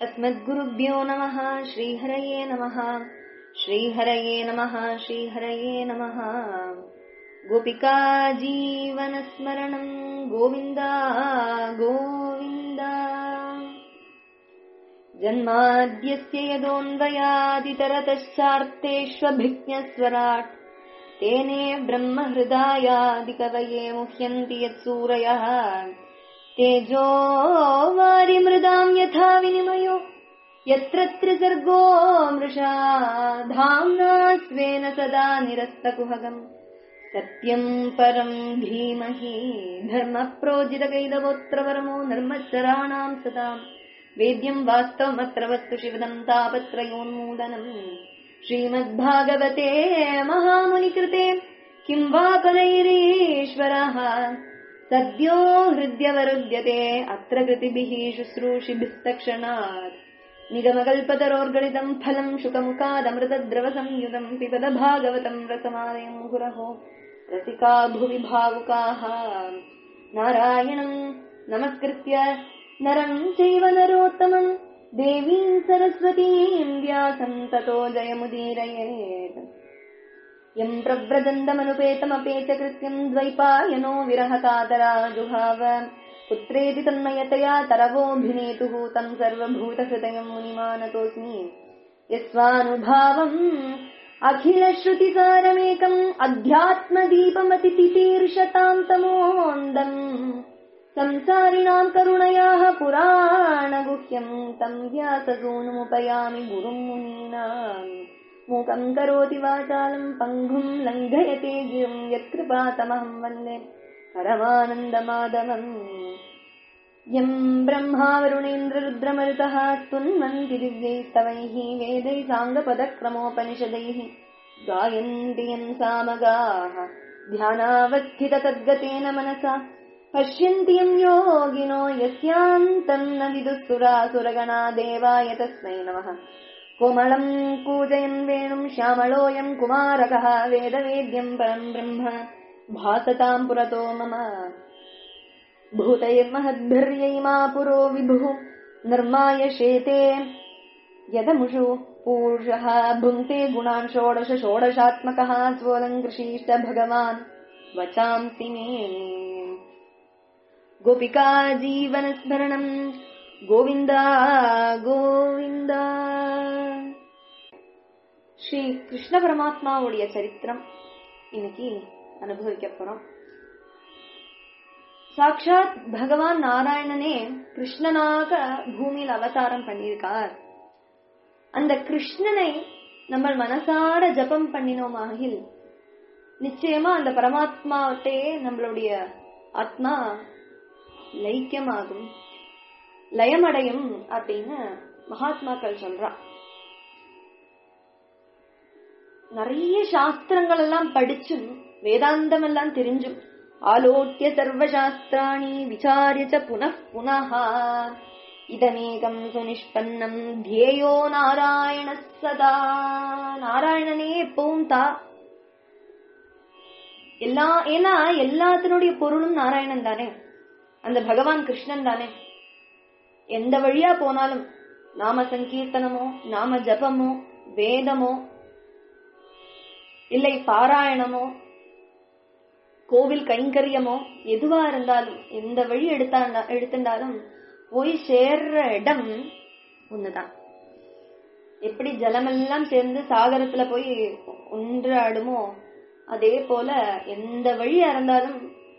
अस्मद्गुरुभ्यो नमः श्रीहरये नमः श्रीहरये नमः श्रीहरये नमः गोपिका जीवनस्मरणम् गोविन्द गोविन्द जन्माद्यस्य यदोऽन्वयादितरतश्चार्तेष्वभिज्ञस्वराट् तेने ब्रह्महृदायादिकवये मुह्यन्ति यत्सूरयः तेजो वारिमृदाम् यथा विनिमयो यत्र त्रिसर्गो मृषा धाम्ना स्वेन सदा निरस्तकुहगम् सत्यम् परम् धीमहि धर्मप्रोजितकैदवोऽत्र परमो नर्मच्चराणाम् सताम् वेद्यम् वास्तवमत्र वस्तु शिवदम् तापत्रयोन्मूलनम् श्रीमद्भागवते महामुनिकृते किम् वा पदैरीश्वरः सद्यो हृद्यवरुध्यते अत्र कृतिभिः शुश्रूषिभिस्तक्षणात् निगमकल्पतरोर्गलितम् फलम् शुकमुखादमृतद्रवसंयुतम् पिबद भागवतम् रसमालयम् गुरहो रसिका भुवि भावुकाः नारायणम् नमस्कृत्य नरम् चैव नरोत्तमम् देवीम् सरस्वतीम् व्यासम् ततो जयमुदीरयेत् यम् प्रव्रजन्दमनुपेतमपेच कृत्यम् द्वैपायनो विरहकातरा जुहाव पुत्रेति तन्मयतया तरवोऽभिनेतुः तम् सर्वभूतहृदयम् मुनिमानतोऽस्मि यस्वानुभावम् अखिलश्रुतिसारमेकम् अध्यात्मदीपमतितितीर्षताम् तमोन्दम् संसारिणाम् करुणयाः पुराणगुह्यम् तम् व्याससूनुमुपयामि गुरुम् मुनीनाम् मूकम् करोति वाचालम् पङ्गुम् लङ्घयते गिरिम् यत्कृपातमहम् वन्दे परमानन्दमाधवम् यम् ब्रह्मा वरुणेन्द्ररुद्रमरुतः स्तुन्वन्ति दिव्यैस्तवैः वेदैः साङ्गपदक्रमोपनिषदैः गायन्ति यम् सामगाः ध्यानावस्थिततद्गतेन मनसा पश्यन्ति यम् योगिनो यस्यान्तम् न विदुःसुरासुरगणा देवाय तस्मै नमः कोमलम् कूजयन् वेणुम् श्यामलोऽयम् कुमारकः वेदवेद्यम् परम् ब्रह्म भासताम् पुरतो मम भूतैर्महद्भिर्यैमा पुरो विभुः निर्माय शेते यदमुषु पूषः भुङ्क्ते गुणान् षोडश षोडशात्मकः स्वोलङ्कृषीश्च भगवान् वचांसि मे गोपिका जीवनस्मरणम् கோவிந்த கோவிந்த ஸ்ரீ கிருஷ்ண பரமாத்மாவுடைய சரித்திரம் இன்னைக்கு அனுபவிக்க போறோம் சாட்சாத் பகவான் நாராயணனே கிருஷ்ணனாக பூமியில் அவதாரம் பண்ணியிருக்கார் அந்த கிருஷ்ணனை நம்ம மனசார ஜபம் பண்ணினோமாகில் நிச்சயமா அந்த பரமாத்மாவட்டே நம்மளுடைய ஆத்மா லைக்கியமாகும் லயமடையும் அப்படின்னு மகாத்மாக்கள் சொல்றா நிறைய சாஸ்திரங்கள் எல்லாம் படிச்சும் வேதாந்தம் எல்லாம் தெரிஞ்சும் ஆலோக்கிய சர்வசாஸ்திராணி விசாரிச்ச புனః புனः இதமேகம் சுனிஷ்பன்னம் தியேயோ நாராயண சதா நாராயணனே எப்பவும் தா எல்லா ஏன்னா எல்லாத்தினுடைய பொருளும் நாராயணன் தானே அந்த பகவான் கிருஷ்ணன் தானே எந்த வழியா போனாலும் நாம சங்கீர்த்தனமோ நாம ஜபமோ வேதமோ இல்லை பாராயணமோ கோவில் கைங்கரியமோ எதுவா இருந்தாலும் எந்த வழி எடுத்தா எடுத்துட்டாலும் போய் சேர்ற இடம் ஒண்ணுதான் எப்படி ஜலமெல்லாம் சேர்ந்து சாகரத்துல போய் ஒன்றாடுமோ அதே போல எந்த வழியா இருந்தாலும்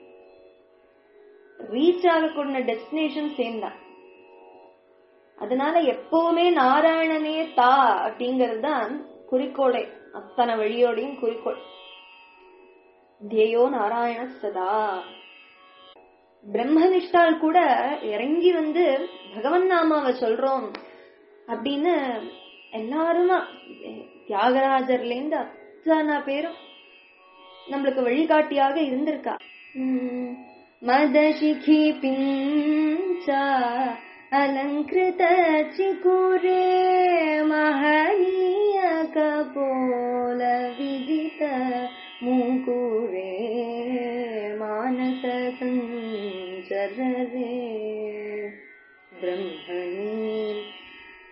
ரீச் ஆகக்கூடிய டெஸ்டினேஷன் சேம் தான் அதனால எப்பவுமே நாராயணனே தா அப்படிங்கிறது தான் குறிக்கோளே அத்தனை வழியோடையும் குறிக்கோள் தேயோ நாராயண சதா பிரம்மனிஷ்டால் கூட இறங்கி வந்து பகவன் நாமாவை சொல்றோம் அப்படின்னு எல்லாருமா தியாகராஜர்ல இருந்து அத்தனை பேரும் நம்மளுக்கு வழிகாட்டியாக இருந்திருக்கா மதசிகி பிஞ்சா अलङ्कृत चिकुरे महनीय कपोल विदित मुकुरे मानस सञ्चररे ब्रह्मणि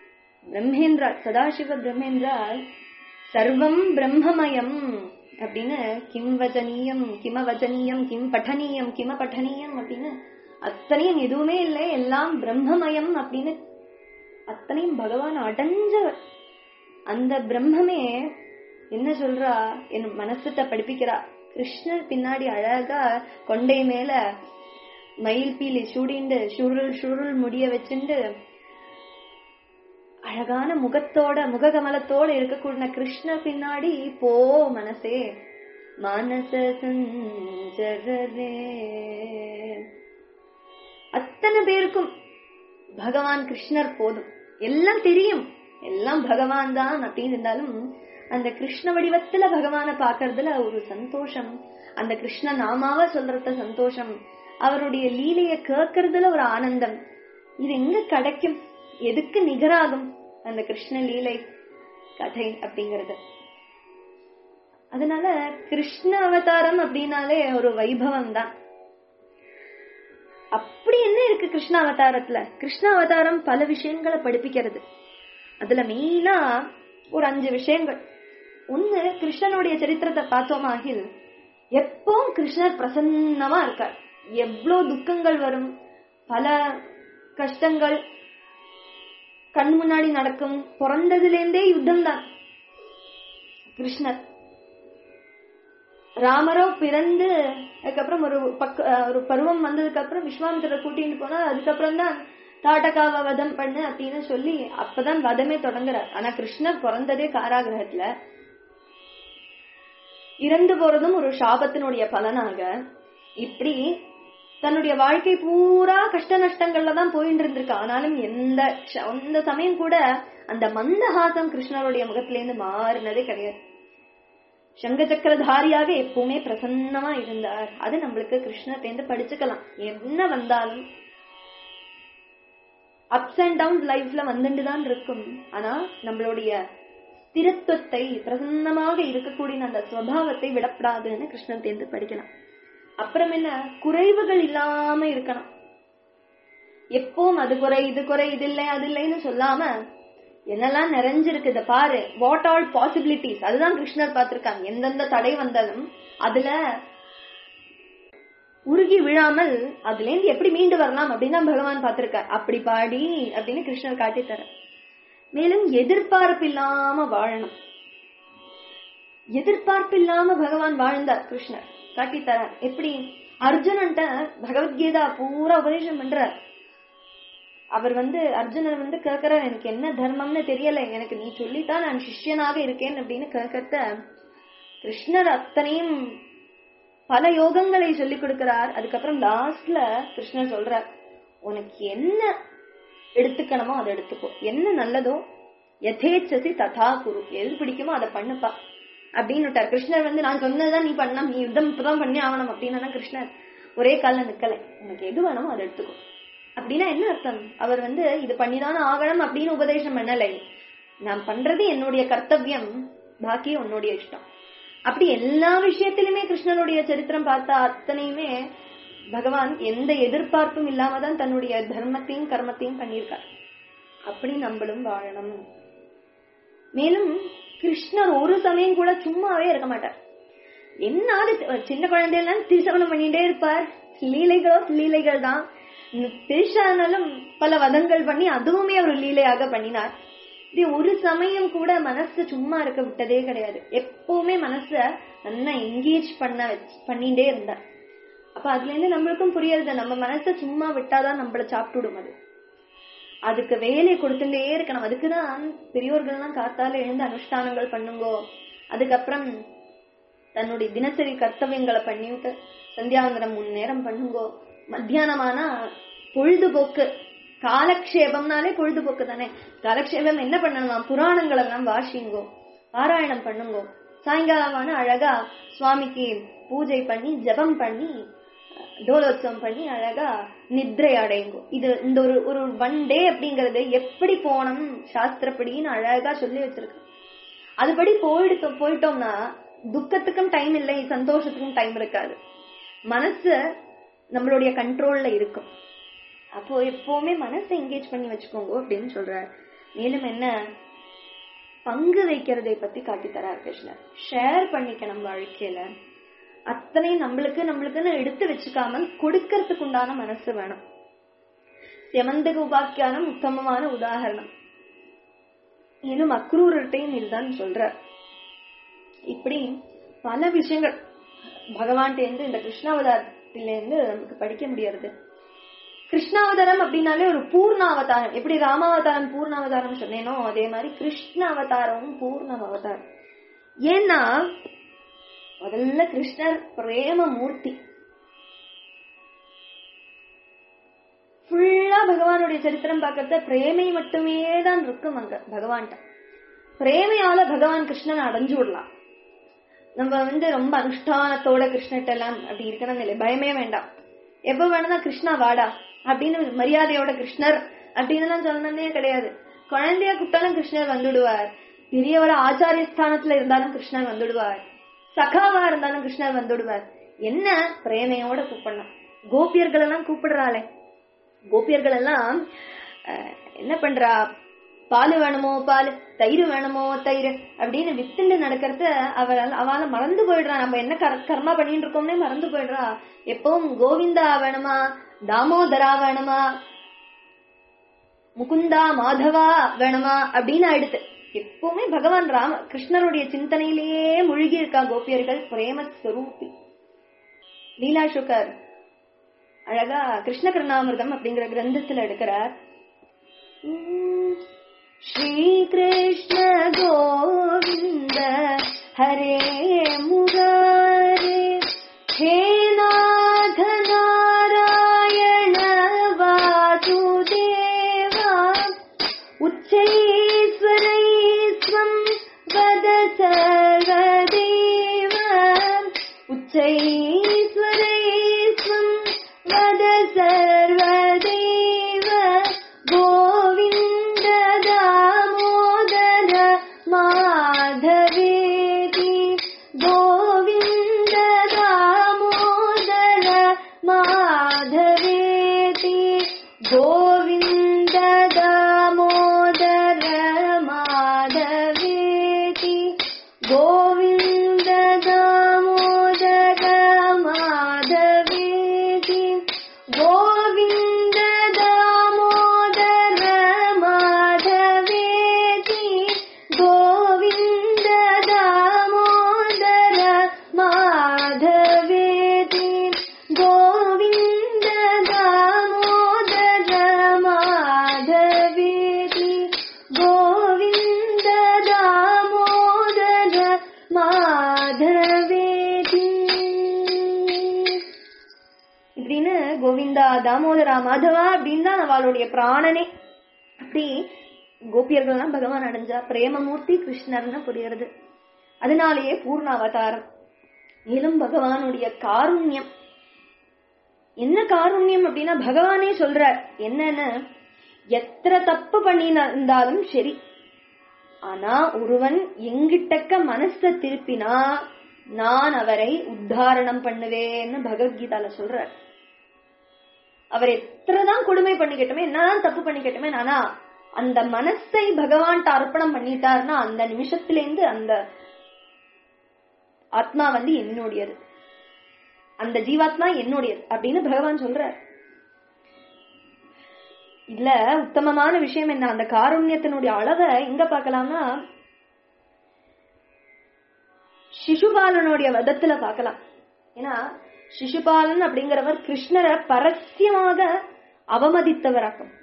பிரம்மேந்திரால் சதாசிவ பிரம்மேந்திரால் சர்வம் பிரம்மமயம் அப்படின்னு கிம் வச்சனீயம் கிம வச்சனீயம் கிம் பఠனீயம் கிம பఠனீயம் அப்படின்னு அத்தனையும் எதுவுமே இல்லை எல்லாம் பிரம்மமயம் அப்படின்னு அத்தனையும் பகவான் அடைஞ்சவர் அந்த பிரம்மமே என்ன சொல்றா என் மனசுத்த படிப்பிக்கிறா கிருஷ்ணர் பின்னாடி அழகா கொண்டை மேல மயில் பீலி சூடிண்டு சுருள் சுருள் முடிய வச்சுண்டு அழகான முகத்தோட முககமலத்தோட இருக்கக்கூடிய கிருஷ்ணர் பின்னாடி போ மனசே மனச சஞ்சரரே அத்தனை பேருக்கும் பகவான் கிருஷ்ணர் போதும் எல்லாம் தெரியும் எல்லாம் பகவான் தான் அப்படின்னு இருந்தாலும் அந்த கிருஷ்ண வடிவத்துல பகவான பாக்குறதுல ஒரு சந்தோஷம் அந்த கிருஷ்ண நாமாவ சொல்றத சந்தோஷம் அவருடைய லீலைய கேட்கறதுல ஒரு ஆனந்தம் இது எங்க கிடைக்கும் எதுக்கு நிகராகும் அந்த கிருஷ்ண லீலை கதை அப்படிங்கறது அதனால கிருஷ்ண அவதாரம் அப்படின்னாலே ஒரு வைபவம் தான் அப்படி என்ன இருக்கு கிருஷ்ண அவதாரத்துல கிருஷ்ண அவதாரம் பல விஷயங்களை படிப்பிக்கிறது அதுல மெயினா ஒரு அஞ்சு விஷயங்கள் ஒண்ணு கிருஷ்ணனுடைய சரித்திரத்தை பார்த்தோமாகில் எப்பவும் கிருஷ்ணர் பிரசன்னமா இருக்கார் எவ்வளவு துக்கங்கள் வரும் பல கஷ்டங்கள் கண் முன்னாடி நடக்கும் பிறந்ததுல இருந்தே யுத்தம் தான் கிருஷ்ணர் ராமரோ பிறந்து அதுக்கப்புறம் ஒரு பக்க ஒரு பருவம் வந்ததுக்கு அப்புறம் விஸ்வாமித்திர கூட்டிட்டு போனா அதுக்கப்புறம் தான் தாட்டகாவ வதம் பண்ணு அப்படின்னு சொல்லி அப்பதான் வதமே தொடங்குறார் ஆனா கிருஷ்ணர் பிறந்ததே காராகிரகத்துல இறந்து போறதும் ஒரு சாபத்தினுடைய பலனாக இப்படி தன்னுடைய வாழ்க்கை பூரா கஷ்ட நஷ்டங்கள்ல தான் போயிட்டு இருந்திருக்கு ஆனாலும் எந்த அந்த சமயம் கூட அந்த மந்தஹாசம் கிருஷ்ணருடைய முகத்திலேருந்து மாறினதே கிடையாது சங்க சக்கரதாரியாக எப்பவுமே பிரசன்னமா இருந்தார் அது நம்மளுக்கு கிருஷ்ணர்லேருந்து படிச்சுக்கலாம் என்ன வந்தாலும் அப்ஸ் அண்ட் டவுன்ஸ் லைஃப்ல வந்துட்டு தான் இருக்கும் ஆனா நம்மளுடைய ஸ்திரத்துவத்தை பிரசன்னமாக இருக்கக்கூடிய அந்த ஸ்வபாவத்தை விடப்படாதுன்னு கிருஷ்ணன் தேர்ந்து படிக்கலாம் அப்புறம் என்ன குறைவுகள் இல்லாம இருக்கணும் எப்பவும் அது குறை இது குறை இது இல்லை அது இல்லைன்னு சொல்லாம என்னெல்லாம் நிறைஞ்சிருக்கு இத பாரு வாட் ஆல் பாசிபிலிட்டிஸ் அதுதான் கிருஷ்ணர் பார்த்திருக்காங்க எந்தெந்த தடை வந்தாலும் அதுல உருகி விழாமல் அதுல இருந்து எப்படி மீண்டு வரலாம் அப்படின்னு தான் பகவான் பார்த்திருக்கார் அப்படி பாடி அப்படின்னு கிருஷ்ணர் காட்டி தர மேலும் எதிர்பார்ப்பு இல்லாம வாழணும் எதிர்பார்ப்பு இல்லாம பகவான் வாழ்ந்தார் கிருஷ்ணர் காட்டி தரார் எப்படி அர்ஜுனன்ட்ட பகவத்கீதா பூரா உபதேசம் பண்றார் அவர் வந்து அர்ஜுனர் வந்து கேட்கிறார் எனக்கு என்ன தர்மம்னு தெரியல எனக்கு நீ சொல்லித்தான் நான் சிஷ்யனாக இருக்கேன் அப்படின்னு கேட்கறத கிருஷ்ணர் அத்தனையும் பல யோகங்களை சொல்லி கொடுக்கிறார் அதுக்கப்புறம் லாஸ்ட்ல கிருஷ்ணர் சொல்றார் உனக்கு என்ன எடுத்துக்கணுமோ அதை எடுத்துக்கோ என்ன நல்லதோ யதேச்சசி ததா குரு எது பிடிக்குமோ அதை பண்ணுப்பா அப்படின்னு விட்டார் கிருஷ்ணர் வந்து நான் சொன்னதுதான் நீ பண்ணலாம் நீ யுத்தம் இப்பதான் பண்ணி ஆகணும் அப்படின்னா கிருஷ்ணர் ஒரே கால்ல நிக்கல உனக்கு எது வேணுமோ அதை எடுத்துக்கோ அப்படின்னா என்ன அர்த்தம் அவர் வந்து இது பண்ணிதான் ஆகணும் அப்படின்னு உபதேசம் பண்ணலை நான் பண்றது என்னுடைய கர்த்தவியம் பாக்கி உன்னுடைய இஷ்டம் அப்படி எல்லா விஷயத்திலுமே கிருஷ்ணனுடைய சரித்திரம் பார்த்தா அத்தனையுமே பகவான் எந்த எதிர்பார்ப்பும் இல்லாம தான் தன்னுடைய தர்மத்தையும் கர்மத்தையும் பண்ணியிருக்கார் அப்படி நம்மளும் வாழணும் மேலும் கிருஷ்ணர் ஒரு சமயம் கூட சும்மாவே இருக்க மாட்டார் என்னாவது சின்ன குழந்தையெல்லாம் திருசவனம் பண்ணிட்டே இருப்பார் லீலைகளோ லீலைகள் தான் திருஷானாலும் பல வதங்கள் பண்ணி அதுவுமே ஒரு லீலையாக பண்ணினார் இது ஒரு சமயம் கூட மனசு சும்மா இருக்க விட்டதே கிடையாது எப்பவுமே மனச நல்லா என்கேஜ் பண்ண வச்சு பண்ணிட்டே இருந்தார் அப்ப அதுல இருந்து நம்மளுக்கும் புரியுது நம்ம மனச சும்மா விட்டாதான் நம்மள சாப்பிட்டுடும் அது அதுக்கு வேலை கொடுத்துட்டே இருக்கணும் அதுக்குதான் பெரியோர்கள்லாம் காத்தால எழுந்து அனுஷ்டானங்கள் பண்ணுங்கோ அதுக்கப்புறம் தன்னுடைய தினசரி கர்த்தவியங்களை பண்ணிவிட்டு சந்தியாவந்தனம் மூணு நேரம் பண்ணுங்கோ மத்தியானமானா பொழுதுபோக்கு காலக்ஷேபம்னாலே பொழுதுபோக்கு தானே காலக்ஷேபம் என்ன பண்ணணும் புராணங்கள் எல்லாம் வாசிங்கோ பாராயணம் பண்ணுங்கோ சாயங்காலமான அழகா சுவாமிக்கு பூஜை பண்ணி ஜபம் பண்ணி டோலோத்சவம் பண்ணி அழகா நித்ரை அடையுங்கோ இது இந்த ஒரு ஒரு ஒன் டே அப்படிங்கறது எப்படி போனோம் சாஸ்திரப்படின்னு அழகா சொல்லி வச்சிருக்கு அதுபடி போயிட்டு போயிட்டோம்னா துக்கத்துக்கும் டைம் இல்லை சந்தோஷத்துக்கும் டைம் இருக்காது மனசு நம்மளுடைய கண்ட்ரோல்ல இருக்கும் அப்போ எப்பவுமே மனசை என்கேஜ் பண்ணி வச்சுக்கோங்க அப்படின்னு சொல்றாரு மேலும் என்ன பங்கு வைக்கிறதை பத்தி காட்டித்தரார் கிருஷ்ணர் ஷேர் பண்ணிக்கணும் வாழ்க்கையில அத்தனை நம்மளுக்கு நம்மளுக்குன்னு எடுத்து வச்சுக்காமல் கொடுக்கறதுக்கு உண்டான மனசு வேணும் செமந்தக உபாக்கியானம் உத்தமமான உதாரணம் மேலும் அக்ரூரட்டையும் இதுதான் சொல்ற இப்படி பல விஷயங்கள் பகவான்கிட்ட இந்த கிருஷ்ணாவதாரத்திலிருந்து நமக்கு படிக்க முடியாது கிருஷ்ணாவதாரம் அப்படின்னாலே ஒரு பூர்ண அவதாரம் எப்படி ராமாவதாரம் பூர்ண அவதாரம் சொன்னேனோ அதே மாதிரி கிருஷ்ண அவதாரமும் பூர்ண அவதாரம் ஏன்னா முதல்ல கிருஷ்ணர் பிரேம மூர்த்தி ஃபுல்லா பகவானுடைய சரித்திரம் பார்க்கறத பிரேமை மட்டுமே தான் இருக்கும் அங்க பகவான்கிட்ட பிரேமையால பகவான் கிருஷ்ணன் அடைஞ்சு விடலாம் நம்ம வந்து ரொம்ப அனுஷ்டானத்தோட கிருஷ்ணகிட்ட எல்லாம் அப்படி இருக்கணும் இல்லை பயமே வேண்டாம் எப்ப வேணும்னா கிருஷ்ணா வாடா அப்படின்னு மரியாதையோட கிருஷ்ணர் அப்படின்னு எல்லாம் சொல்லணும்னே கிடையாது குழந்தைய கூப்பிட்டாலும் கிருஷ்ணர் வந்துடுவார் பெரியவர ஆச்சாரிய ஸ்தானத்துல இருந்தாலும் கிருஷ்ணர் வந்துடுவார் சகாவா இருந்தாலும் கிருஷ்ணர் வந்துடுவார் என்ன பிரேமையோட கூப்பிடணும் கோபியர்கள் எல்லாம் கூப்பிடுறாளே கோபியர்கள் எல்லாம் அஹ், என்ன பண்றா பால் வேணுமோ பால் தயிர் வேணுமோ தயிர் அப்படின்னு வித்துண்டு நடக்கிறத அவள் அவளை மறந்து போயிடுறா நம்ம என்ன கர்- கர்மா பண்ணிட்டு இருக்கோம்னே மறந்து போயிடுறா எப்பவும் கோவிந்தா வேணுமா தாமோதரா வேணுமா முகுந்தா மாதவா வேணுமா அப்படின்னு ஆயிடுத்து எப்பவுமே பகவான் ராம கிருஷ்ணருடைய சிந்தனையிலேயே மூழ்கி இருக்கா கோபியர்கள் பிரேம ஸ்வரூபி லீலா சுகர் அழகா கிருஷ்ண கருணாமிர்தம் அப்படிங்கிற கிரந்தத்துல எடுக்கிறார் உம், ஸ்ரீ கிருஷ்ண கோவிந்த ஹரே முராரே ஹே நாத நாராயண வாசுதேவா உச்சைஸ்வரை ஸ்வம் வத சர்வதேவ உச்சைஸ்வரை ஸ்வம் வத சர்வதேவ கோவிந்த தாமோதர மாதவேதி கோவிந்த தாமோதர மாதவேதி கோவிந்த தாமோதர மாதவேதி கோவிந்த தாமோதர மாதவேதி கோவிந்த தாமோதர மாதவேதி கோவிந்த தாமோதர மாதவேதி கோவிந்த தாமோதர மாதவேதி கோவிந்த தாமோதர மாதவேதி இப்படின்னு கோவிந்தா தாமோதரா மாதவா அப்படின்னு தான் அவளுடைய பிராணனே அப்படி கோபியர்கள்லாம் பகவான் அடைஞ்சா பிரேமமூர்த்தி கிருஷ்ணர்னு புரியுறது அதனாலேயே பூர்ண அவதாரம் மேலும் பகவானுடைய காருண்யம் என்ன காருண்யம் அப்படின்னா பகவானே சொல்றார் என்னன்னு எத்தனை தப்பு பண்ணின இருந்தாலும் சரி ஆனா ஒருவன் எங்கிட்டக்க மனச திருப்பினா நான் அவரை உத்தாரணம் பண்ணுவேன்னு பகவத்கீதால சொல்றார் அவர் எத்தனைதான் கொடுமை பண்ணிக்கட்டுமே என்னதான் தப்பு பண்ணிக்கட்டுமே ஆனா அந்த மனசை பகவான்கிட்ட அர்ப்பணம் பண்ணிட்டாருன்னா அந்த நிமிஷத்திலேருந்து அந்த ஆத்மா வந்து என்னுடையது அந்த ஜீவாத்மா என்னுடையது அப்படின்னு பகவான் சொல்றார் இதுல உத்தமமான விஷயம் என்ன அந்த காருண்யத்தினுடைய அளவை எங்க பார்க்கலாம்னா சிசுபாலனுடைய வதத்துல பார்க்கலாம் ஏன்னா சிசுபாலன் அப்படிங்கிறவர் கிருஷ்ணரை பரஸ்யமாக அவமதித்தவராக்கும்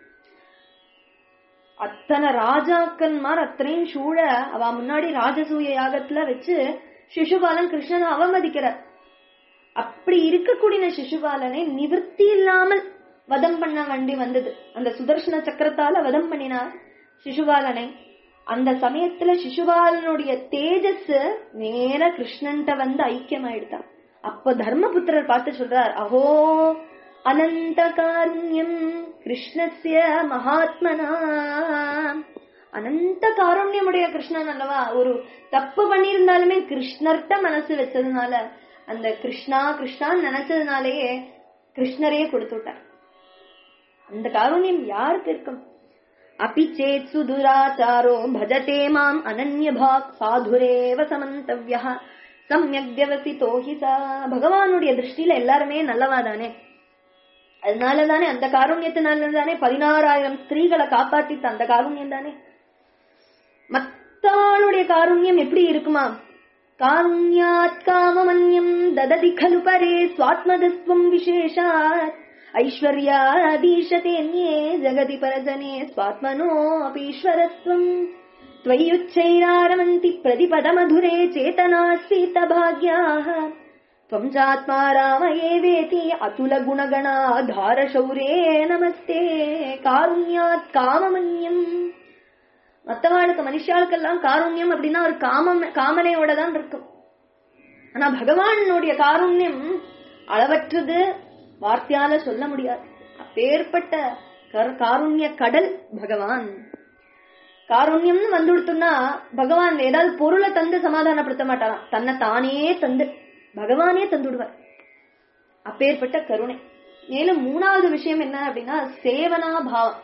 அத்தனை ராஜாக்கன்மார் அத்தனையும் சூழ அவ முன்னாடி ராஜசூய யாகத்துல வச்சு சிசுபாலன் கிருஷ்ணனை அவமதிக்கிறார் அப்படி இருக்கக்கூடிய சிசுபாலனை நிவர்த்தி இல்லாமல் வதம் பண்ண வேண்டி வந்தது அந்த சுதர்சன சக்கரத்தால வதம் பண்ணினார் சிசுபாலனை அந்த சமயத்துல சிசுபாலனுடைய தேஜஸ் நேர கிருஷ்ணன்ட்ட வந்து ஐக்கியமாயிடுதான் அப்ப தர்மபுத்திரர் பார்த்து சொல்றார் அஹோ அனந்த காருண்யம் கிருஷ்ணஸ்ய மகாத்மனா அனந்த காருண்யமுடைய கிருஷ்ணன் அல்லவா ஒரு தப்பு பண்ணியிருந்தாலுமே கிருஷ்ணர்ட்ட மனசு வச்சதுனால அந்த கிருஷ்ணா கிருஷ்ணான்னு நினைச்சதுனாலேயே கிருஷ்ணரையே கொடுத்து விட்டார் அந்த காருண்யம் யாருக்கு இருக்கும் अपि चेत् सुदुराचारो भजते माम् अनन्यभाक् साधुरेव समन्तव्यः சமயக் வியவசித்தோ ஹி சா பகவானுடைய திருஷ்டியில எல்லாருமே நல்லவா தானே அதனால தானே அந்த காருண்யத்தினால தானே பதினாறாயிரம் ஸ்திரீகளை காப்பாத்தித்த அந்த காருண்யம் தானே மத்தாளுடைய காருண்யம் எப்படி இருக்குமா காருண்யாத் காமமன்யம் தததி खलु பரே स्वात्मदस्त्वम् विशेषात् ऐश्वर्यादीशतेऽन्ये जगति परजने स्वात्मनो अपीश्वरत्वम् त्वय्युच्चैरारमन्ति प्रतिपदमधुरे चेतनास्फीतभाग्याः त्वम् चात्मा राम एवेति अतुलगुणगणाधारशौरे नमस्ते कारुण्यात् காமமன்யம் மத்தவாளுக்கு மனுஷாளுக்கெல்லாம் காருண்யம் அப்படின்னா ஒரு காமம் காமனையோட தான் இருக்கும் ஆனா பகவானுடைய காருண்யம் அளவற்றது வார்த்தையால சொல்ல முடியாது அப்பேற்பட்ட கரு- காருண்ய கடல் பகவான் காருண்யம்னு வந்து கொடுத்தோம்னா பகவான் ஏதாவது பொருளை தந்து சமாதானப்படுத்த மாட்டாராம் தன்னை தானே தந்து பகவானே தந்துடுவார் அப்பேற்பட்ட கருணை மேலும் மூணாவது விஷயம் என்ன அப்படின்னா சேவனா பாவம்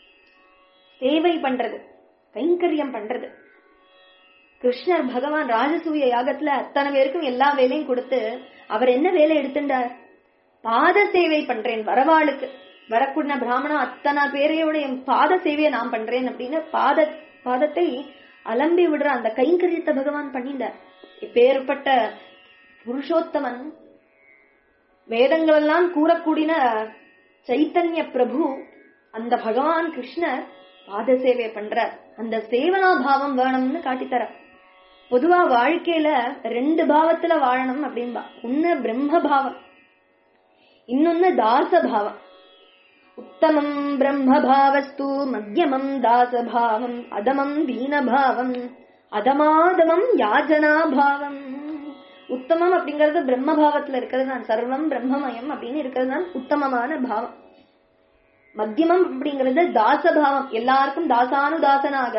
சேவை பண்றது கைங்கரியம் பண்றது கிருஷ்ணர் பகவான் ராஜசூய யாகத்துல அத்தனை பேருக்கும் எல்லா வேலையும் கொடுத்து அவர் என்ன வேலை எடுத்துட்டார் பாத சேவை பண்றேன் வரவாளுக்கு வரக்கூடிய பிராமணன் அத்தனை பேரையோட என் பாத சேவையை நான் பண்றேன் அப்படின்னு பாத பாதத்தை அலம்பி விடுற அந்த கைங்கரியத்தை பகவான் பண்ணிட்டார் இப்பேற்பட்ட புருஷோத்தமன் வேதங்கள் எல்லாம் கூறக்கூடின சைத்தன்ய பிரபு அந்த பகவான் கிருஷ்ணர் பாத சேவை பண்றார் அந்த சேவனா பாவம் வேணும்னு காட்டித்தர பொதுவா வாழ்க்கையில ரெண்டு பாவத்துல வாழணும் அப்படின்பா ஒண்ணு பிரம்ம பாவம் இன்னொன்னு தாச பாவம் உத்தமம் பிரம்ம பாவஸ்து மத்தியமம் தாச பாவம் அதமம் தீன பாவம் அதமாதமம் யாஜனா பாவம் உத்தமம் அப்படிங்கிறது பிரம்ம பாவத்துல இருக்கிறது தான் சர்வம் பிரம்மமயம் அப்படின்னு இருக்கிறது தான் உத்தமமான பாவம் மத்தியமம் அப்படிங்கிறது தாச பாவம் எல்லாருக்கும் தாசானுதாசனாக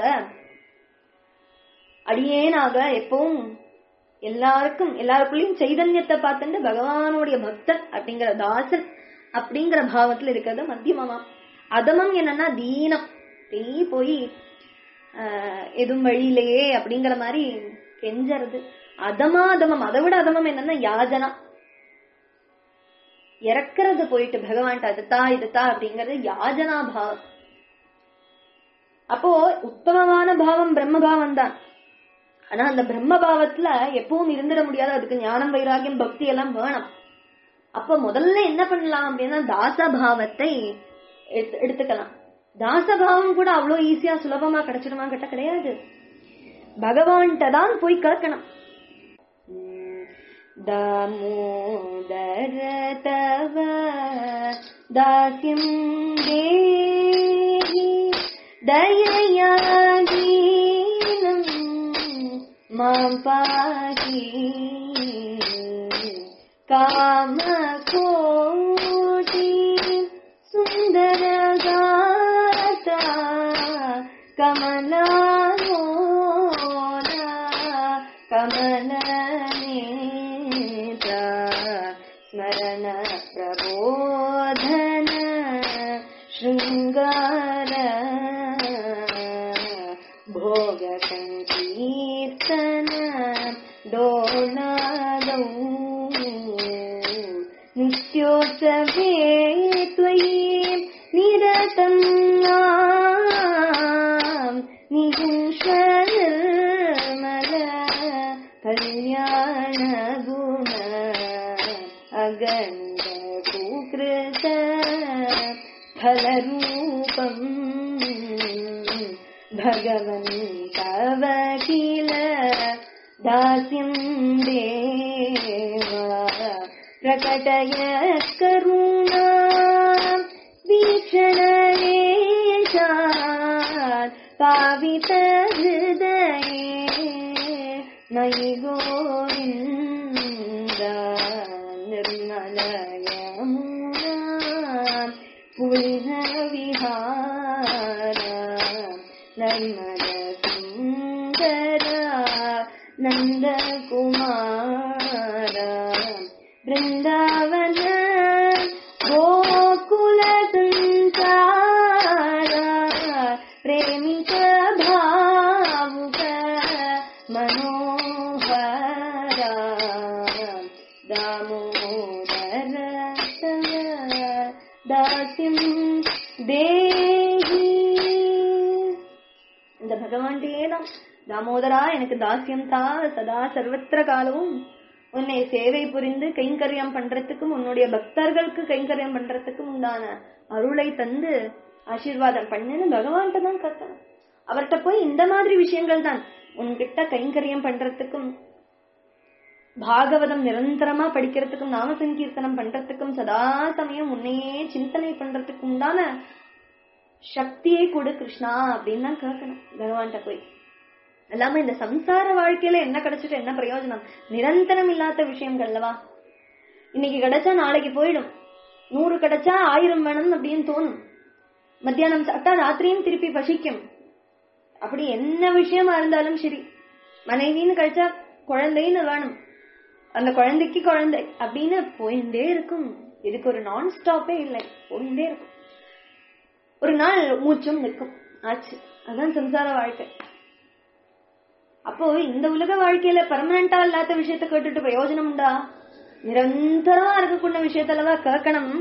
அடியேனாக எப்பவும் எல்லாருக்கும் எல்லாருக்குள்ளயும் சைதன்யத்தை பார்த்துட்டு பகவானுடைய பக்தன் அப்படிங்கிற தாசன் அப்படிங்கிற பாவத்துல இருக்கிறது மத்தியமமா அதமம் என்னன்னா தீனம் தீ போய் ஆஹ், எதுவும் வழியிலேயே அப்படிங்கிற மாதிரி கெஞ்சறது அதமா அதமம் அதை விட அதமம் என்னன்னா யாஜனா இறக்குறது போயிட்டு பகவான்கிட்ட அதுதா இதுதா அப்படிங்கறது யாஜனா பாவம் அப்போ உத்தமமான பாவம் பிரம்ம பாவம் தான் ஆனா அந்த பிரம்ம பாவத்துல எப்பவும் இருந்துட முடியாது அதுக்கு ஞானம் வைராகியம் பக்தி எல்லாம் வேணும் அப்ப முதல்ல என்ன பண்ணலாம் அப்படின்னா தாசபாவத்தை எடுத்து- எடுத்துக்கலாம் தாசபாவம் கூட அவ்வளவு ஈஸியா சுலபமா கிடைச்சிடுமா கிட்ட கிடையாது பகவான்கிட்ட தான் போய் கேட்கணும் दामोदर तव दास्यं देहि दययादीनं मां पाहि कामकोटि सुन्दरगाता कमलामोदा कमलनेता स्मरण प्रबोधन शृङ्गार भोगसङ्कीर्तन डोलादौ नित्योत्सवे त्वयि निरतं माम् निगुंशनिर्मल कल्याणगुण अगण्ड कुकृत फलरूपम् भगवन् तव किल दास्यं देवा प्रकटय करुणा वीक्षणेशात् पावितहृदये मयि गोविन्द निर्मलयमुना पुल्हविहार नर्मदसुन्दर नन्दकुमार बृन्दावन गोकुलसञ्चार இந்த பகவான்கிட்டயே தான் தாமோதரா எனக்கு தாசியம் தா சதா சர்வத்திர காலமும் உன்னை சேவை புரிந்து கைங்கரியம் பண்றதுக்கும் உன்னுடைய பக்தர்களுக்கு கைங்கரியம் பண்றதுக்கும் உண்டான அருளை தந்து ஆசீர்வாதம் பண்ணுன்னு பகவான்கிட்ட தான் கத்தணும் அவர்கிட்ட போய் இந்த மாதிரி விஷயங்கள் தான் உன்கிட்ட கைங்கரியம் பண்றதுக்கும் பாகவதம் நிரந்தரமா படிக்கிறதுக்கும் நாம சங்கீர்த்தனம் பண்றதுக்கும் சதா சமயம் உன்னையே சிந்தனை பண்றதுக்கும் உண்டான சக்தியை கொடு கிருஷ்ணா அப்படின்னு தான் கேட்கணும் பகவான்கிட்ட போய் எல்லாமே இந்த சம்சார வாழ்க்கையில என்ன கிடைச்சிட்டு என்ன பிரயோஜனம் நிரந்தரம் இல்லாத விஷயங்கள்லவா இன்னைக்கு கிடைச்சா நாளைக்கு போயிடும் நூறு கிடைச்சா ஆயிரம் வேணும் அப்படின்னு தோணும் மத்தியானம் சாப்பிட்டா ராத்திரியும் திருப்பி பசிக்கும் அப்படி என்ன விஷயமா இருந்தாலும் சரி மனைவின்னு கிடைச்சா குழந்தைன்னு வேணும் அந்த குழந்தைக்கு குழந்தை அப்படின்னு போயிட்டே இருக்கும் இதுக்கு ஒரு நான் ஸ்டாப்பே இல்லை போயிட்டே இருக்கும் ஒரு நாள் மூச்சும் நிற்கும் ஆச்சு அதான் சம்சார வாழ்க்கை அப்போ இந்த உலக வாழ்க்கையில பர்மனண்டா இல்லாத விஷயத்த கேட்டுட்டு பிரயோஜனம் உண்டா நிரந்தரமா இருக்கக்கூடிய விஷயத்தல்லதான் கேட்கணும்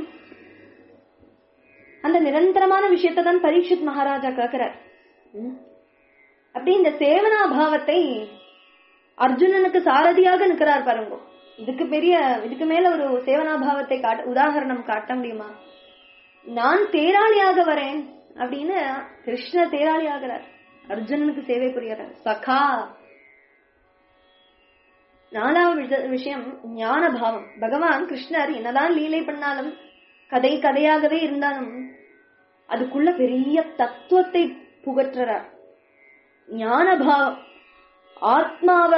அந்த நிரந்தரமான விஷயத்தை தான் பரீட்சித் மகாராஜா கேட்கிறார் ம். அப்படி இந்த சேவனா பாவத்தை அர்ஜுனனுக்கு சாரதியாக நிற்கிறார் பாருங்க இதுக்கு பெரிய இதுக்கு மேல ஒரு சேவனாபாவத்தை காட்ட உதாகரணம் காட்ட முடியுமா நான் தேராளியாக வரேன் அப்படின்னு கிருஷ்ண தேராளி ஆகிறார் அர்ஜுனனுக்கு சேவை புரியறார் சகா நாலாவது விஷ- விஷயம் ஞான பாவம் பகவான் கிருஷ்ணர் என்னதான் லீலை பண்ணாலும் கதை கதையாகவே இருந்தாலும் அதுக்குள்ள பெரிய தத்துவத்தை புகற்றுறார் ஞான பாவம் ஆத்மாவ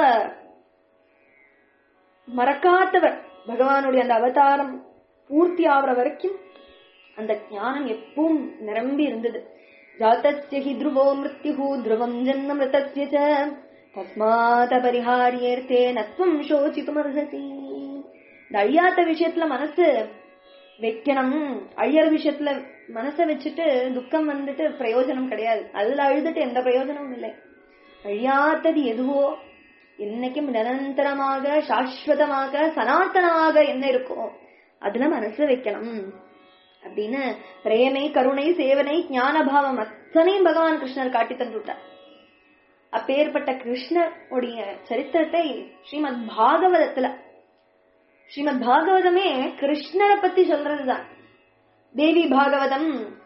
மறக்காதவர் பகவானுடைய அந்த அவதாரம் பூர்த்தி ஆகுற வரைக்கும் அந்த ஞானம் எப்பவும் நிரம்பி இருந்தது ஜாத்தஸ்ய ஹி த்ருவோ மிருத்யுஹு த்ருவம் ஜன்ம மிருதஸ்ய ச தஸ்மாத் பரிஹாரியர்த்தே நத்வம் சோசித்துமர்ஹசி இந்த அழியாத விஷயத்துல மனசு வைக்கணும் அழியற விஷயத்துல மனசை வச்சுட்டு துக்கம் வந்துட்டு பிரயோஜனம் கிடையாது அதுல அழுதுட்டு எந்த பிரயோஜனமும் இல்லை அழியாதது எதுவோ என்னைக்கும் நிரந்தரமாக சாஸ்வதமாக சனாத்தனமாக என்ன இருக்கோ அதுல மனசு வைக்கணும் அப்படின்னு பிரேமை கருணை சேவனை ஞானபாவம் அத்தனையும் பகவான் கிருஷ்ணர் காட்டி தந்துட்டார் அப்பேற்பட்ட கிருஷ்ணருடைய சரித்திரத்தை ஸ்ரீமத் பாகவதத்துல ஸ்ரீமத் பாகவதமே கிருஷ்ணரை பத்தி சொல்றதுதான் தேவி பாகவதம்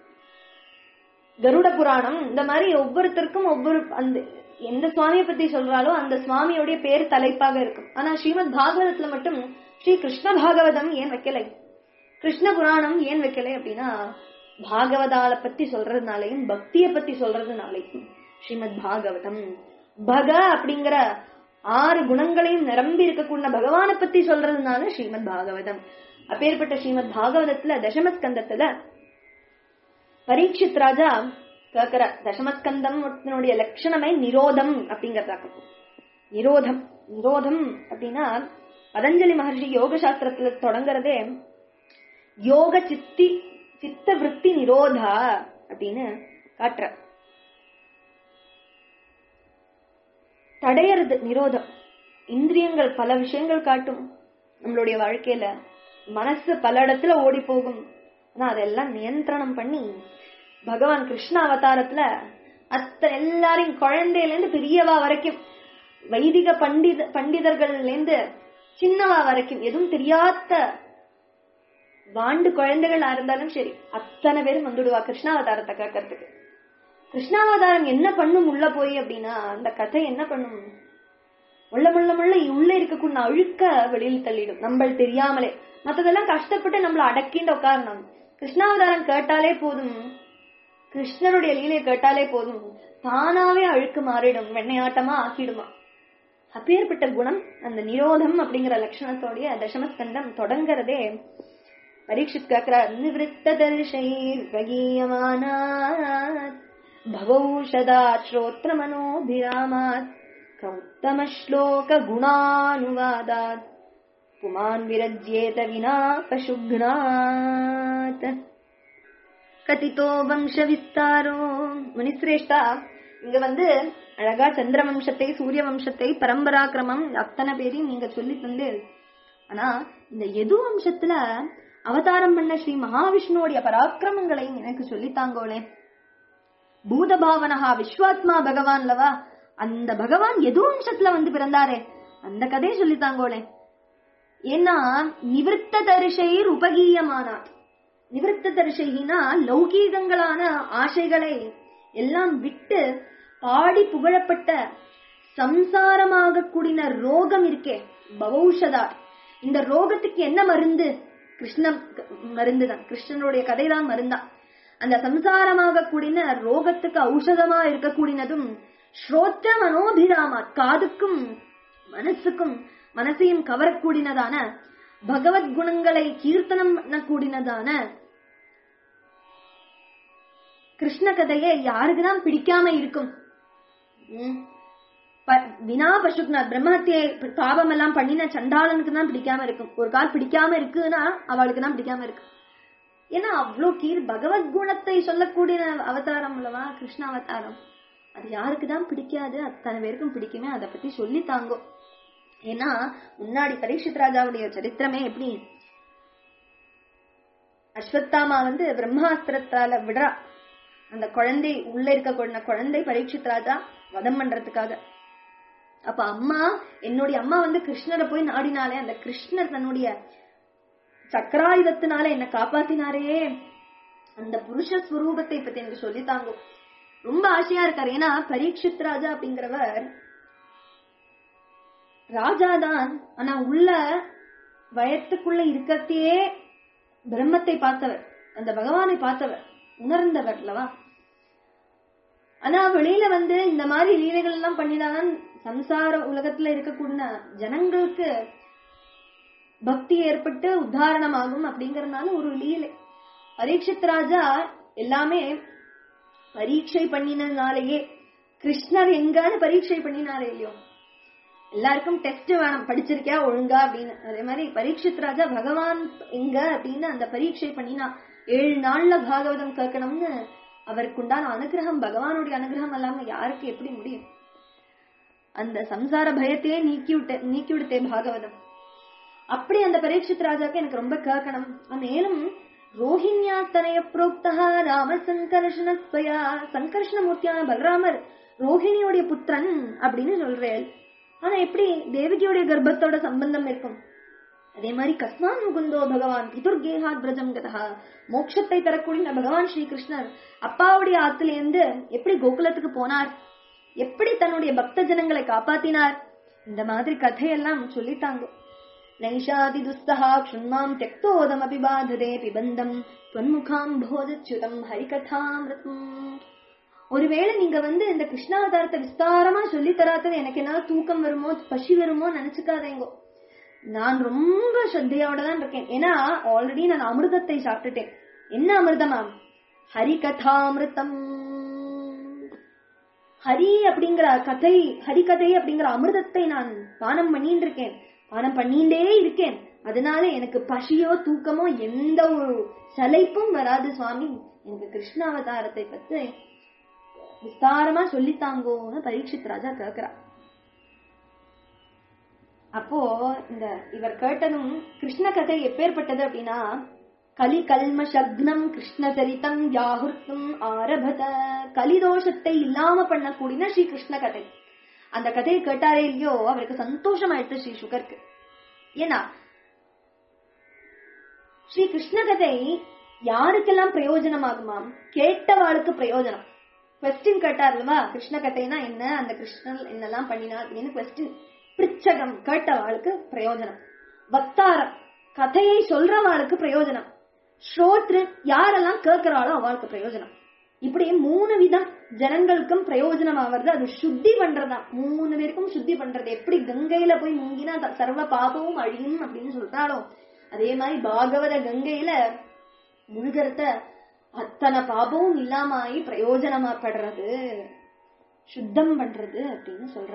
கருட புராணம் இந்த மாதிரி ஒவ்வொருத்தருக்கும் ஒவ்வொரு அந்த எந்த சுவாமியை பத்தி சொல்றாலோ அந்த சுவாமியோடைய பேர் தலைப்பாக இருக்கும் ஆனா ஸ்ரீமத் பாகவதத்துல மட்டும் ஸ்ரீ கிருஷ்ண பாகவதம் ஏன் வைக்கலை கிருஷ்ண புராணம் ஏன் வைக்கலை அப்படின்னா பாகவதால பத்தி சொல்றதுனாலையும் பக்திய பத்தி சொல்றதுனாலையும் ஸ்ரீமத் பாகவதம் பக அப்படிங்கிற ஆறு குணங்களையும் நிரம்பி இருக்கக்கூடிய பகவானை பத்தி சொல்றதுனால ஸ்ரீமத் பாகவதம் அப்பேற்பட்ட ஸ்ரீமத் பாகவதத்துல தசமஸ்கந்தத்துல பரீட்சித் ராஜா கேக்குற தசமஸ்கந்தம் லட்சணமே நிரோதம் அப்படிங்கறதாக்கும் நிரோதம் நிரோதம் அப்படின்னா பதஞ்சலி மகர்ஷி யோக சாஸ்திரத்துல தொடங்குறதே யோக சித்தி சித்த விருத்தி நிரோதா அப்படின்னு காட்டுற தடையறது நிரோதம் இந்திரியங்கள் பல விஷயங்கள் காட்டும் நம்மளுடைய வாழ்க்கையில மனசு பல இடத்துல ஓடி போகும் ஆனா அதெல்லாம் நியந்திரணம் பண்ணி பகவான் கிருஷ்ண அவதாரத்துல அத்தனை எல்லாரையும் குழந்தையில இருந்து பெரியவா வரைக்கும் வைதிக பண்டித பண்டிதர்கள்ல இருந்து சின்னவா வரைக்கும் எதுவும் தெரியாத வாண்டு குழந்தைகளா இருந்தாலும் சரி அத்தனை பேரும் வந்துடுவா கிருஷ்ணாவதாரத்தை கேட்கறதுக்கு கிருஷ்ணாவதாரம் என்ன பண்ணும் உள்ள போய் அப்படின்னா அந்த கதை என்ன பண்ணும் முள்ள முள்ள முள்ள உள்ள இருக்கக்கூடிய அழுக்க வெளியில் தள்ளிடும் நம்ம தெரியாமலே மத்ததெல்லாம் கஷ்டப்பட்டு நம்மள அடக்கிண்டு உட்காரணும் கிருஷ்ணாவதாரம் கேட்டாலே போதும் கிருஷ்ணருடைய லீலை கேட்டாலே போதும் தானாவே அழுக்கு மாறிடும் வெண்ணையாட்டமா ஆக்கிடுமா அப்பேற்பட்ட குணம் அந்த நிரோதம் அப்படிங்கிற லட்சணத்தோடைய தசமஸ்கந்தம் தொடங்குறதே பரீட்சித் கேக்குறார் நிவிருத்த தர்ஷைர்வகீயமானாத் பவௌஷதாத் ஸ்ரோத்ர மனோபிராமாத் கௌத்தம ஸ்லோக குணானுவாதாத் புமான் விரஜ்யேத வினா பசுக்னாத் கதிதோ வம்ச விஸ்தாரோ முனிசிரேஷ்டா இங்க வந்து அழகா சந்திர வம்சத்தை சூரிய வம்சத்தை பரம்பராக்கிரமம் அத்தனை பேரையும் நீங்க சொல்லி தந்து ஆனா இந்த எது வம்சத்துல அவதாரம் பண்ண ஸ்ரீ மகாவிஷ்ணுவோடைய பராக்கிரமங்களை எனக்கு சொல்லித்தாங்கோளே பூதபாவனஹா விஸ்வாத்மா பகவான்லவா அந்த பகவான் எதோ அம்சத்துல வந்து பிறந்தாரே அந்த கதையை சொல்லித்தாங்கோளே ஏன்னா நிவிருத்த தரிசைர் உபகீயமானார் நிவிருத்த தரிசைனா லௌகீகங்களான ஆசைகளை எல்லாம் விட்டு பாடி புகழப்பட்ட சம்சாரமாக கூடின ரோகம் இருக்கே பவௌஷதார் இந்த ரோகத்துக்கு என்ன மருந்து கிருஷ்ண மருந்து தான் கிருஷ்ணனுடைய கதை தான் மருந்தா அந்த சம்சாரமாக கூடின ரோகத்துக்கு ஔஷதமா இருக்கக்கூடியதும் ஸ்ரோத்ர மனோபிராமா காதுக்கும் மனசுக்கும் மனசையும் கவரக்கூடினதான பகவத் குணங்களை கீர்த்தனம் பண்ணக்கூடினதான கிருஷ்ண கதையை யாருக்குதான் பிடிக்காம இருக்கும் ம். ப- வினா பசுக்னார் பிரம்மஹத்தியை பாவம் எல்லாம் பண்ணின சண்டாளனுக்கு தான் பிடிக்காம இருக்கும் ஒரு கால் பிடிக்காம இருக்குன்னா அவளுக்கு தான் பிடிக்காம இருக்கு ஏன்னா அவ்வளோ கீர் பகவத் குணத்தை சொல்லக்கூடிய அவதாரம் அல்லவா கிருஷ்ண அவதாரம் அது யாருக்கு தான் பிடிக்காது அத்தனை பேருக்கும் பிடிக்குமே அதை பத்தி சொல்லி தாங்கோ ஏன்னா முன்னாடி பரீட்சித் ராஜாவுடைய சரித்திரமே எப்படி அஸ்வத்தாமா வந்து பிரம்மாஸ்திரத்தால விடுறா அந்த குழந்தை உள்ள இருக்க கொண்ட குழந்தை பரீட்சித் ராஜா வதம் பண்றதுக்காக அப்ப அம்மா என்னுடைய அம்மா வந்து கிருஷ்ணரை போய் நாடினாலே அந்த கிருஷ்ணர் தன்னுடைய சக்கராயுதத்தினால என்ன காப்பாத்தினாரே அந்த புருஷ ஸ்வரூபத்தை பத்தி எனக்கு சொல்லித்தாங்க ரொம்ப ஆசையா இருக்காரு ஏன்னா பரீட்சித் ராஜா அப்படிங்கிறவர் ராஜாதான் ஆனா உள்ள வயத்துக்குள்ள இருக்கத்தையே பிரம்மத்தை பார்த்தவர் அந்த பகவானை பார்த்தவர் உணர்ந்தவர் அல்லவா ஆனா வெளியில வந்து இந்த மாதிரி லீலைகள் எல்லாம் பண்ணிதான் சம்சார உலகத்துல இருக்கக்கூடிய ஜனங்களுக்கு பக்தி ஏற்பட்டு உத்தாரணமாகும் அப்படிங்கறதுனால ஒரு லீலை பரீட்சித் ராஜா எல்லாமே பரீட்சை பண்ணினதுனாலேயே கிருஷ்ணர் எங்கன்னு பரீட்சை பண்ணினாரே இல்லையோ எல்லாருக்கும் டெஸ்ட் வேணும் படிச்சிருக்கியா ஒழுங்கா அப்படின்னு அதே மாதிரி பரீட்சித் ராஜா பகவான் எங்க அப்படின்னு அந்த பரீட்சை பண்ணினா ஏழு நாள்ல பாகவதம் கேட்கணும்னு அவருக்கு உண்டான அனுகிரகம் பகவானுடைய அனுகிரகம் இல்லாம யாருக்கு எப்படி முடியும் அந்த சம்சார பயத்தையே நீக்கி விட்ட நீக்கி விடுத்தே பாகவதம் அப்படி அந்த பரீட்சித் ராஜாக்கு எனக்கு ரொம்ப கேட்கணும் மேலும் ரோஹிண்யா தனய புரோக்தா ராம சங்கர்ஷணஸ்வயா சங்கர்ஷணமூர்த்தியான பலராமர் ரோஹிணியோடைய புத்திரன் அப்படின்னு சொல்றேன் ஆனா எப்படி தேவகியோடைய கர்ப்பத்தோட சம்பந்தம் இருக்கும் அதே மாதிரி கஸ்மான் முகுந்தோ பகவான் பிதுர்கேஹாத் பிரஜம் கதா மோட்சத்தை தரக்கூடிய பகவான் ஸ்ரீ கிருஷ்ணர் அப்பாவுடைய ஆத்துல இருந்து எப்படி கோகுலத்துக்கு போனார் எப்படி தன்னுடைய பக்த ஜனங்களை காப்பாத்தினார் இந்த மாதிரி கதையெல்லாம் சொல்லித்தாங்க நைஷாதி துஸ்தகா க்ஷுண்மாம் தெக்தோதமபி பாததே பிபந்தம் தொன்முகாம் போஜச்சுதம் ஹரிகதாமிருதம் ஒருவேளை நீங்க வந்து இந்த கிருஷ்ணாவதாரத்தை விஸ்தாரமா சொல்லி தராதது எனக்கு என்ன தூக்கம் வருமோ பசி வருமோ நினைச்சுக்காதேங்கோ நான் ரொம்ப ஸ்ரத்தையோட தான் இருக்கேன் ஏன்னா ஆல்ரெடி நான் அமிர்தத்தை சாப்பிட்டுட்டேன் என்ன அமிர்தமா ஹரிகதாமிருதம் ஹரி அப்படிங்கிற கதை ஹரிகதை அப்படிங்கிற அமிர்தத்தை நான் பானம் பண்ணிட்டு இருக்கேன் பானம் பண்ணிட்டே இருக்கேன் அதனால எனக்கு பசியோ தூக்கமோ எந்த ஒரு சலைப்பும் வராது சுவாமி எனக்கு கிருஷ்ணாவதாரத்தை பத்தி விஸ்தாரமா சொல்லித்தாங்கோன்னு பரீட்சித் ராஜா கேக்குறா அப்போ இந்த இவர் கேட்டதும் கிருஷ்ண கதை எப்பேற்பட்டது அப்படின்னா கலி கல்மஷக்னம் கிருஷ்ண சரிதம் யாகுர்த்தம் ஆரபத கலிதோஷத்தை இல்லாம பண்ணக்கூடிய ஸ்ரீ கிருஷ்ண கதை அந்த கதையை கேட்டாரே இல்லையோ அவருக்கு சந்தோஷம் ஆயிடுச்சு ஸ்ரீ சுகருக்கு ஏன்னா ஸ்ரீ கிருஷ்ண கதை யாருக்கெல்லாம் பிரயோஜனமாகுமாம் கேட்டவாளுக்கு பிரயோஜனம் கொஸ்டின் கேட்டார்லவா கிருஷ்ண கதைனா என்ன அந்த கிருஷ்ணன் என்னெல்லாம் பண்ணினார் அப்படின்னு கொஸ்டின் பிரிச்சகம் கேட்டவாளுக்கு பிரயோஜனம் வக்தாரம் கதையை சொல்றவாளுக்கு பிரயோஜனம் ஸ்ரோத்ரு யாரெல்லாம் கேட்கிறாளோ அவளுக்கு பிரயோஜனம் இப்படி மூணு விதம் ஜனங்களுக்கும் பிரயோஜனம் ஆவறது அது சுத்தி பண்றதா மூணு பேருக்கும் சுத்தி பண்றது எப்படி கங்கையில போய் முங்கினா த- சர்வ பாபமும் அழியும் அப்படின்னு சொல்றாளோ அதே மாதிரி பாகவத கங்கையில முழுகிறத அத்தனை பாபமும் இல்லாம ஆகி பிரயோஜனமாப்படுறது சுத்தம் பண்றது அப்படின்னு சொல்ற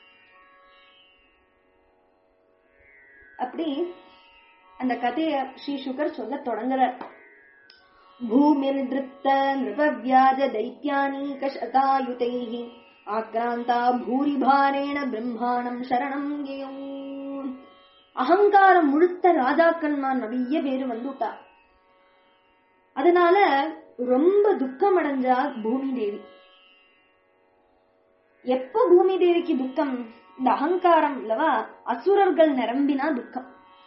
அப்படி அந்த கதைய ஸ்ரீ சுகர் சொல்ல தொடங்குறார் भूमिर्दृप्त नृपव्याज दैत्यानीकशतायुतैः आक्रान्ता भूरिभारेण பிரம்மாணம் சரணம் யயௌ அகங்காரம் முழுத்த ராஜாக்கன்மார் நிறைய பேரு வந்துட்டா அதனால ரொம்ப துக்கம் அடைஞ்சா பூமி தேவி எப்போ பூமி தேவிக்கு துக்கம் இந்த அகங்காரம் இல்லவா அசுரர்கள் நிரம்பினா துக்கம்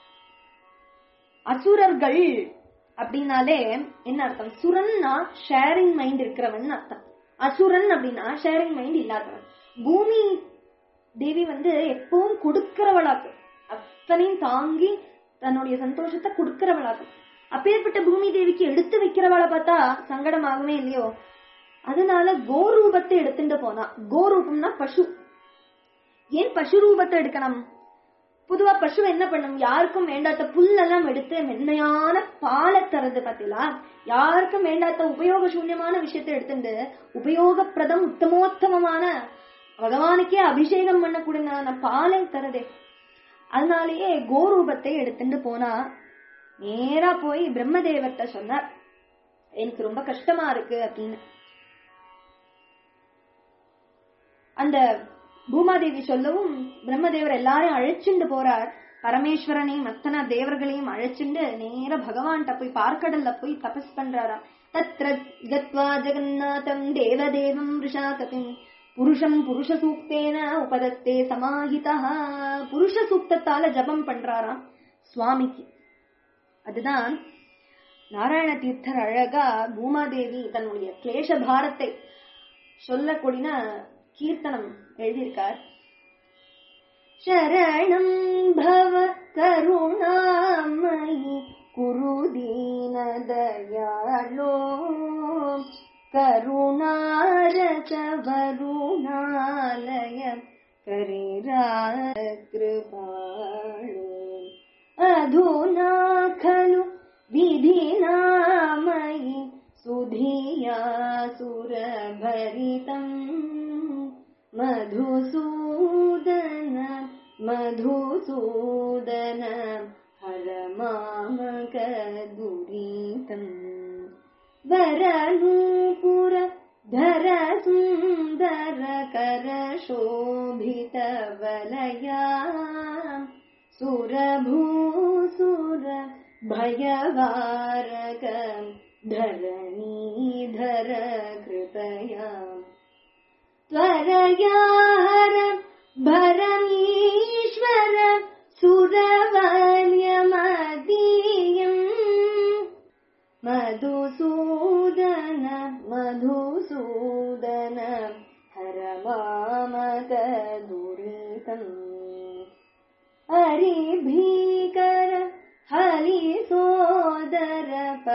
அசுரர்கள் அப்படின்னாலே என்ன அர்த்தம் சுரன்னா ஷேரிங் மைண்ட் இருக்கிறவன் அர்த்தம் அசுரன் அப்படின்னா ஷேரிங் மைண்ட் இல்லாதவன் பூமி தேவி வந்து எப்பவும் கொடுக்கிறவளாக்கும் அத்தனையும் தாங்கி தன்னுடைய சந்தோஷத்தை கொடுக்கிறவளாக்கும் அப்பேற்பட்ட பூமி தேவிக்கு எடுத்து வைக்கிறவளை பார்த்தா சங்கடமாகவே இல்லையோ அதனால கோரூபத்தை எடுத்துட்டு போனா கோரூபம்னா பசு ஏன் பசு ரூபத்தை எடுக்கணும் பொதுவா பசு என்ன பண்ணும் யாருக்கும் வேண்டாத்த புல்லெல்லாம் எடுத்து மென்மையான பாலை தரது பாத்தீங்களா யாருக்கும் வேண்டாத்த உபயோக சூன்யமான விஷயத்தை எடுத்துட்டு உபயோகப்பிரதம் உத்தமோத்தமமான பகவானுக்கே அபிஷேகம் பண்ணக்கூடிய பாலை தரதே அதனாலேயே கோரூபத்தை எடுத்துட்டு போனா நேரா போய் பிரம்மதேவர்கிட்ட சொன்னார் எனக்கு ரொம்ப கஷ்டமா இருக்கு அப்படின்னு அந்த பூமாதேவி சொல்லவும் பிரம்மதேவர் எல்லாரையும் அழைச்சுண்டு போறார் பரமேஸ்வரனையும் அத்தனை தேவர்களையும் அழைச்சுண்டு நேர பகவான்கிட்ட போய் பார்க்கடல்ல போய் தபஸ் பண்றாரா தத்ர கத்வா ஜெகநாதம் தேவதேவம் ரிஷாகதிம் புருஷம் புருஷ சூக்தேன உபதத்தே சமாஹிதா புருஷ சூக்தத்தால ஜபம் பண்றாராம் சுவாமிக்கு அதுதான் நாராயண தீர்த்தர் அழகா பூமாதேவி தன்னுடைய கிளேஷ பாரத்தை சொல்லக்கூடிய கீர்த்தனம் எழுதியிருக்கார் शरणं भव करुणामयि कुरु दीनदयालो करुणारस वरुणालय करिराकृपाणो अधुना खलु विधिनामयि सुधिया सुरभरितम् मधुसूदन मधुसूदन हर मामकदुरीतम् वरनूपुर धर सुन्दर कर शोभितवलया सुरभूसुर भयवारक धरणीधर कृपया त्वरया हर भरमीश्वर सुरवल्यमदीयम् मधुसूदन मधुसूदन हर मामकदुरितम् हरिभीकर हरिसोदर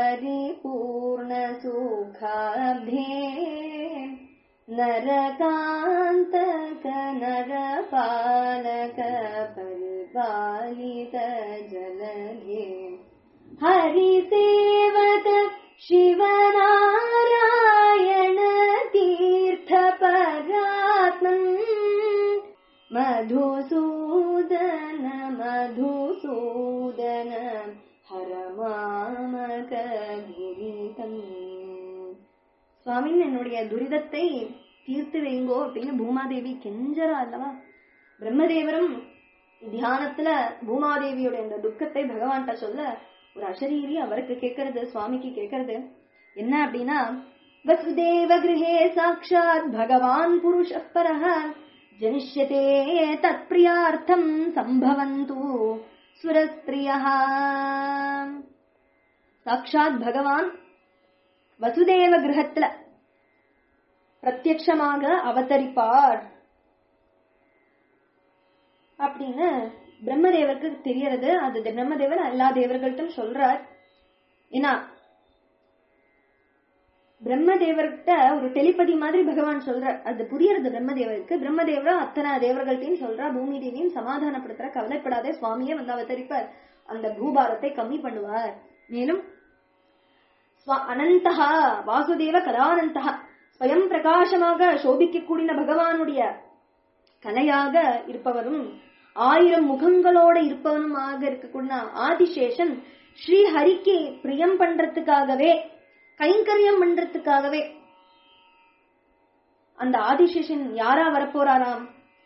परिपूर्णसुखाब्धे नरकान्तक नरपालक परिपालित जलधे हरिसेवक शिवनारायण तीर्थपरात्मन् मधुसूदन मधुसूदन हर மாமகதுரிதம் சுவாமின்னு என்னுடைய துரிதத்தை தீர்த்து வைங்கோ அப்படின்னு பூமாதேவி கெஞ்சரா அல்லவா பிரம்மதேவரும் தியானத்துல பூமாதேவியோட இந்த துக்கத்தை பகவான்கிட்ட சொல்ல ஒரு அசரீரி அவருக்கு கேட்கறது சுவாமிக்கு கேட்கறது என்ன அப்படின்னா வசுதேவ கிரகே சாட்சாத் பகவான் புருஷ பரஹ ஜனிஷ்யதே தத் பிரியார்த்தம் சம்பவந்து சுரஸ்திரியா சாட்சாத் பகவான் வசுதேவ கிரகத்துல பிரத்யக்ஷமாக அவதரிப்பார் அப்படின்னு பிரம்மதேவருக்கு தெரியறது அது பிரம்மதேவர் எல்லா தேவர்கள்ட்டும் சொல்றார் ஏன்னா பிரம்மதேவர்கிட்ட ஒரு டெலிபதி மாதிரி பகவான் சொல்றார் அது புரியறது பிரம்மதேவருக்கு பிரம்மதேவரும் அத்தனை தேவர்கள்ட்டையும் சொல்றா பூமி தேவியும் சமாதானப்படுத்துற கவலைப்படாதே சுவாமியே வந்து அவதரிப்பார் அந்த பூபாரத்தை கம்மி பண்ணுவார் மேலும் அனந்தகா வாசுதேவ கதானந்தகா ஸ்வயம் பிரகாசமாக சோபிக்கக்கூடிய பகவானுடைய கலையாக இருப்பவரும் ஆயிரம் முகங்களோட இருப்பவனுமாக இருக்கக்கூடிய ஆதிசேஷன் ஸ்ரீ ஹரிக்கு பிரியம் பண்றதுக்காகவே கைங்கரியம் பண்றதுக்காகவே அந்த ஆதிசேஷன் யாரா வரப்போறாராம்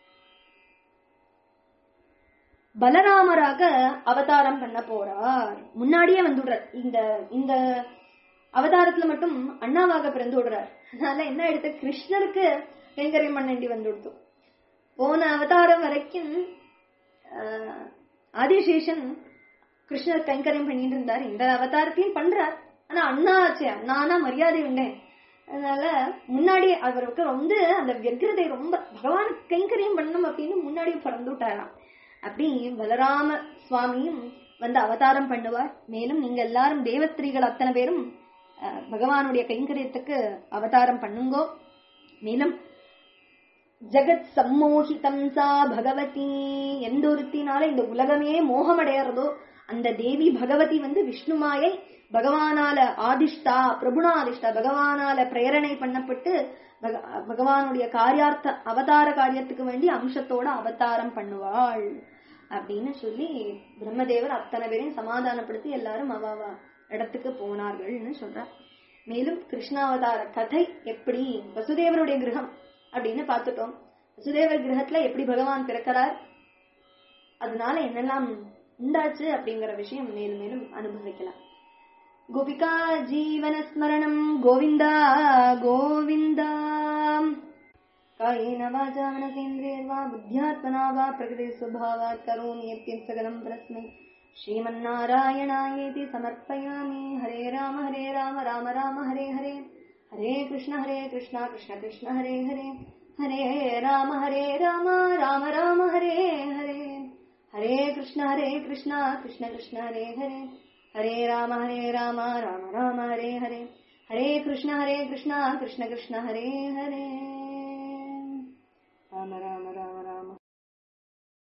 பலராமராக அவதாரம் பண்ண போறார் முன்னாடியே வந்துடுறார் இந்த இந்த அவதாரத்துல மட்டும் அண்ணாவாக பிறந்து விடுறார் அதனால என்ன எடுத்து கிருஷ்ணருக்கு கைங்கரியம் பண்ணி வந்துடுத்து போன அவதாரம் வரைக்கும் ஆஹ், ஆதிசேஷன் கிருஷ்ணர் கைங்கரியம் பண்ணிட்டு இருந்தார் இந்த அவதாரத்தையும் பண்றார் ஆனா அண்ணா ஆச்சே அண்ணானா மரியாதை உண்டேன் அதனால முன்னாடி அவருக்கு வந்து அந்த வியகிரதை ரொம்ப பகவான் கைங்கரியம் பண்ணணும் அப்படின்னு முன்னாடி பிறந்து விட்டாராம் அப்படி பலராம சுவாமியும் வந்து அவதாரம் பண்ணுவார் மேலும் நீங்க எல்லாரும் தேவஸ்திரீகள் அத்தனை பேரும் அஹ், பகவானுடைய கைங்கரியத்துக்கு அவதாரம் பண்ணுங்கோ மேலும் ஜெகத் சம்மோகிதம் சா பகவதி எந்த ஒருத்தினால இந்த உலகமே மோகமடையறதோ அந்த தேவி பகவதி வந்து விஷ்ணுமாயை பகவானால ஆதிஷ்டா பிரபுனா ஆதிஷ்டா பகவானால பிரேரணை பண்ணப்பட்டு பக- பகவானுடைய காரியார்த்த அவதார காரியத்துக்கு வேண்டி அம்சத்தோட அவதாரம் பண்ணுவாள் அப்படின்னு சொல்லி பிரம்மதேவர் அத்தனை பேரையும் சமாதானப்படுத்தி எல்லாரும் அவாவா இடத்துக்கு போனார்கள்னு சொல்றார் மேலும் கிருஷ்ணாவதார கதை எப்படி வசுதேவருடைய கிரகம் அப்படின்னு பார்த்துட்டோம் வசுதேவர் கிரகத்துல எப்படி பகவான் பிறக்கிறார் அதனால என்னெல்லாம் உண்டாச்சு அப்படிங்கிற விஷயம் மேலும் மேலும் அனுபவிக்கலாம் கோபிகா ஜீவன ஸ்மரணம் கோவிந்தா கோவிந்தா कायेन वाचा मनसेन्द्रियर्वा बुद्ध्यात्मना वा प्रकृतिस्वभावात् करोमि यत्यत् सकलं परस्मै श्रीमन्नारायणायेति समर्पयामि हरे राम हरे राम राम राम हरे हरे हरे कृष्ण हरे कृष्ण कृष्ण कृष्ण हरे हरे हरे राम हरे राम राम राम हरे हरे हरे कृष्ण हरे कृष्ण कृष्ण कृष्ण हरे हरे हरे राम हरे राम राम राम हरे हरे हरे कृष्ण हरे कृष्ण कृष्ण कृष्ण हरे हरे राम राम राम